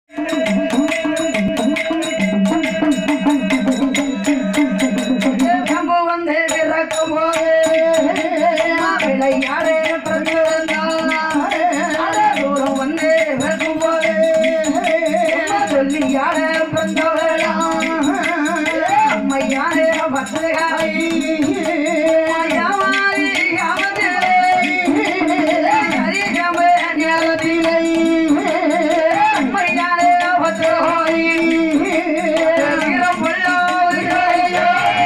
கம்பு வந்து பிறக்கும் போது விளையாடு தூரம் வந்து பிறக்கும் போது சொல்லி யார பிறந்தவளா அம்மையாரு பத்திரகாரி யாவாரி யாவதில்லை சரிகமே ஞானத்தில்லை அம்மையாரு பத்திரகாரி வீரமுள்ள ஒரு கலையோ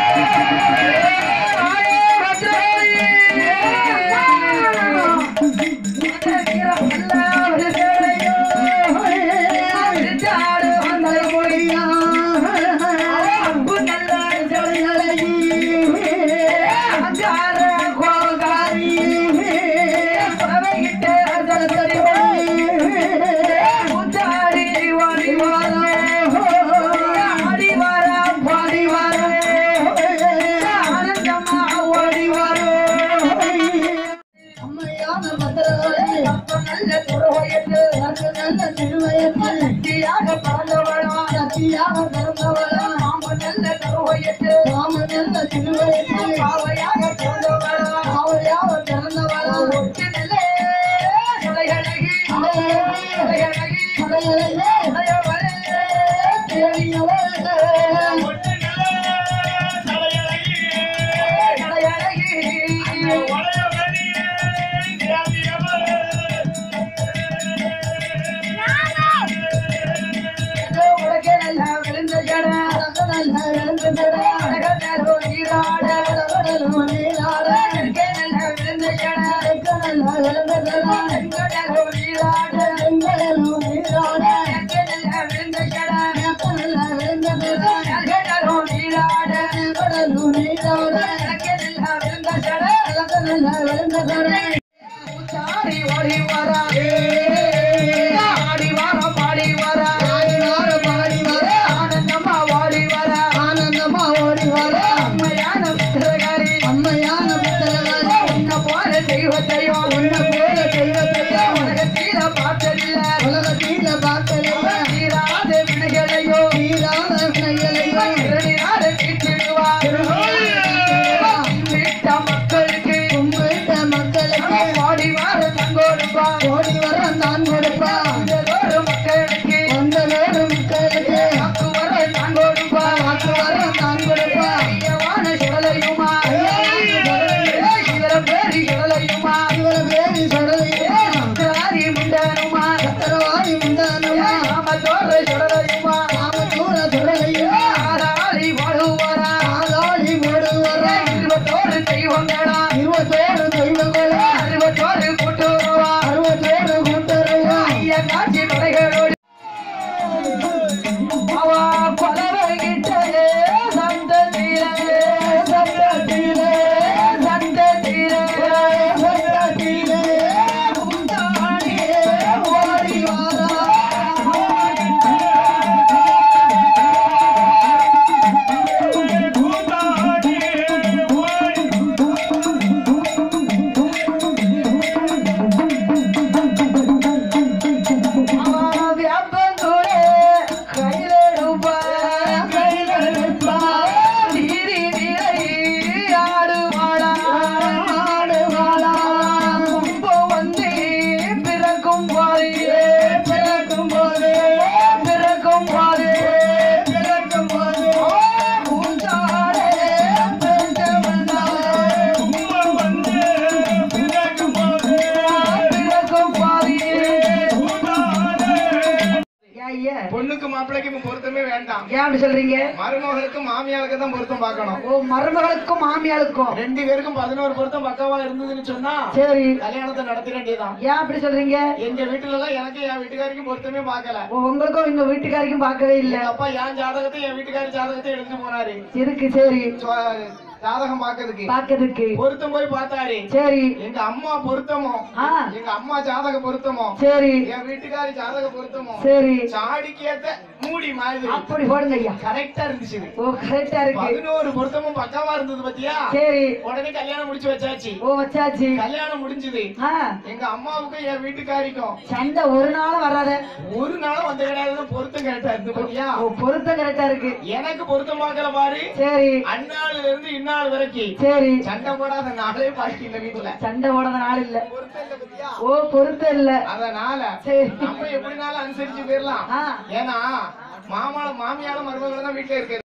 அம்மையான பத்திரகாளி, நல்ல துறவயத்து, நல்ல திருவயத்து, சக்தியாக பிறந்தவளா சக்தியாக பிறந்தவளா, நாம நல்ல கருவையத்து நாம நல்ல திருவயத்து, பாவையாக பிறந்தவளா ஆவையாக பிறந்தவளா, ஒட்டு நல்ல கலையழகி கலையழகி மலையழகே, கலையவளே தேவியவளே, கலையழகி உலகே நல்ல விழுந்த ஜட நல்ல விளங்குதடா, அழகோ நீராட கடவுளும் நீராட, உலகே நல்ல விழுந்த ஜட நல்ல விளங்குதடா, எங்கடோ நீராட எங்களும் நீராட, உலகே நல்ல விழுந்த ஜட நல்ல விளங்குதடா, எங்கடோ நீராட கடவுளும் நீராட, உலகே நல்ல விழுந்த ஜட நல்ல விளங்குதடா, சாரி ஓடி வரா ஆடி வார பாடி வரா ஆடினார பாடி வர, ஆனந்தமா ஓடி வரா ஆனந்தமா ஓடி வர, அம்மையான சிறகாரி அம்மையான புத்தகங்களை உன்னை போல தெய்வத்தையும் உன்னை போல தெய்வத்தையோ உலகத்தீர பார்த்ததில்ல உலகத்தீர பார்க்கலையே தீராத வினைகளையோ தீராத வினைகளையோ இரணினால தீர்த்திடுவா வீட்ட மக்களுக்கு கும்பிட்ட மக்களுக்கு பாடி வார தங்கோடுப்பா ஓடி வர நான் கொடுப்பா ஒரு மக்களுக்கு வந்ததோடு மக்களுக்கு வாக்கு வர தங்கோடுப்பா வாக்கு வர நான் கொடுப்பா ஐயவான சுடலையுமா இவர பேரு சுடலையுமா இவர பேரி சொடலையே ராரி முண்டனுமா சத்திரவாதி முந்தானமா நாம தோற சுடலையுமா நாம தூர சொடலையே ஆராளி வாழுவாரா ஆளாளி ஓடு வர இருபத்தோரு தெய்வங்களா இருபத்தோரு தெய்வங்களா அறுபத்தோரு கூட்டுறவா அறுபத்தோரு கூட்டுறவா ஐய காட்சி கடைகளோடு அவா பலவகிட்டே சந்ததியிலே சத்தத்திலே சந்ததியிலே சத்தத்திலே உண்டாடியே ஓடி வாரா அவா வியாபந்தூரே கையிலெடுப்பா கையிலெடுப்பா நீரி நிலை ஆடுவாளா ஆடுவாளா கும்போ வந்து பிறக்கும் போதே பிறக்கும் போது பிறக்கும் போதே பிறக்கும் போது பூஞ்சாரே பிறக்கும் போதே ஏன் ஐயா பொண்ணுக்கு மாப்பிள்ளைக்கு பொருத்தமே வேண்டாம் ஏன் அப்படி சொல்றீங்க மருமகளுக்கு மாமியாளுக்கு தான் பொருத்தம் பார்க்கணும் ஓ மருமகளுக்கும் மாமியாளுக்கும் ரெண்டு பேருக்கும் பதினோரு பொருத்தம் பக்காவா இருந்ததுன்னு சொன்னா சரி கல்யாணத்தை நடத்திட வேண்டியதான் ஏன் அப்படி சொல்றீங்க எங்க வீட்டுல எல்லாம் எனக்கு என் வீட்டுக்காரிக்கும் பொருத்தமே பார்க்கல ஓ, உங்களுக்கும் எங்க வீட்டுக்காரிக்கும் பார்க்கவே இல்ல எங்க அப்பா என் ஜாதகத்தை என் வீட்டுக்காரி ஜாதகத்தை எடுத்துட்டு போனாரு இருக்கு சரி சொ- ஜாதகம் பாக்குறதுக்கு பாக்கிறதுக்கு பொருத்தம் போய் பார்த்தாரு சரி எங்க அம்மா பொருத்தமோ ஆ எங்க அம்மா ஜாதக பொருத்தமோ சரி என் வீட்டுக்காரி ஜாதக பொருத்தமோ சரி சாடிக்கு ஏத்த மூடி மாதிரி அப்படி போடுங்க ஐயா கரெக்டா இருந்துச்சு ஓ கரெக்டா இருக்கு பதினோரு பொருத்தமும் பக்காவா இருந்தது பாத்தியா சரி உடனே கல்யாணம் முடிச்சு வச்சாச்சு ஓ வச்சாச்சு கல்யாணம் முடிஞ்சது ஆ எங்க அம்மாவுக்கும் என் வீட்டுக்காரிக்கும் சண்டை ஒரு நாளும் வராத ஒரு நாளும் வந்த கிடையாது பொருத்தம் கரெக்டா இருந்து பாத்தியா ஓ பொருத்தம் கரெக்டா இருக்கு எனக்கு பொருத்தம் பார்க்கல பாரு சரி அந்நாள்ல இருந்து இந்நாள் வரைக்கும் சரி சண்டை போடாத நாளே பாக்கி இந்த வீட்டுல சண்டை போடாத நாள் இல்ல பொருத்தம் இல்ல பாத்தியா ஓ பொருத்தம் இல்ல அதனால சரி நம்ம எப்படினாலும் அனுசரிச்சு போயிடலாம் ஆ ஏன்னா மாமால மாமியால மருமகளும் தான் வீட்டுல இருக்கு